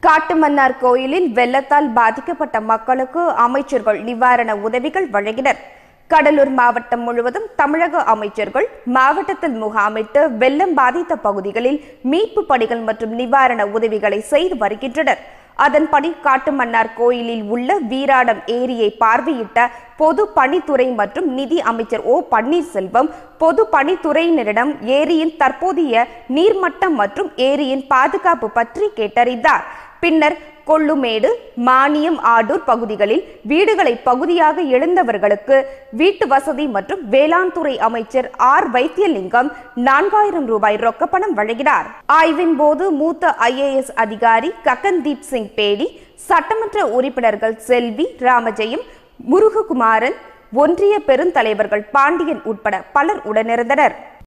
காட்டுமன்னார் கோயிலில் வெள்ளத்தால் பாதிக்கப்பட்ட மக்களுக்கு அமைச்சர்கள் நிவாரண உதவிகள் வழங்கினர் கடலூர் மாவட்டம் முழுவதும் தமிழக அமைச்சர்கள் மாவட்டத்தில் முகாமிட்டு வெள்ளம் பாதித்த பகுதிகளில் மீட்பு பணிகள் மற்றும் நிவாரண உதவிகளை செய்து வருகின்றனர் அதன்படி காட்டுமன்னார் கோயிலில் உள்ள வீராடம் ஏரியை பார்வையிட்ட பொது பணித்துறை மற்றும் நிதி அமைச்சர் ஓ பன்னீர்செல்வம் பொது பணித்துறையினரிடம் ஏரியின் தற்போதைய நீர்மட்டம் மற்றும் ஏரியின் பாதுகாப்பு பற்றி கேட்டறிந்தார் பின்னர் கொள்ளுமேடு மானியம் ஆடூர் பகுதிகளில் வீடுகளை பகுதியாக இழந்தவர்களுக்கு வீட்டு வசதி மற்றும் வேளாண் துறை அமைச்சர் ஆர் வைத்தியலிங்கம் நான்காயிரம் ரூபாய் ரொக்கப்பணம் வழங்கினார் ஆய்வின் போது மூத்த ஐஏஎஸ் அதிகாரி ககன்தீப் சிங் பேடி சட்டமன்ற உறுப்பினர்கள் செல்வி ராமஜெயம் முருககுமாரன் ஒன்றிய பெருந்தலைவர்கள் பாண்டியன் உட்பட பலர் உடனிருந்தனர்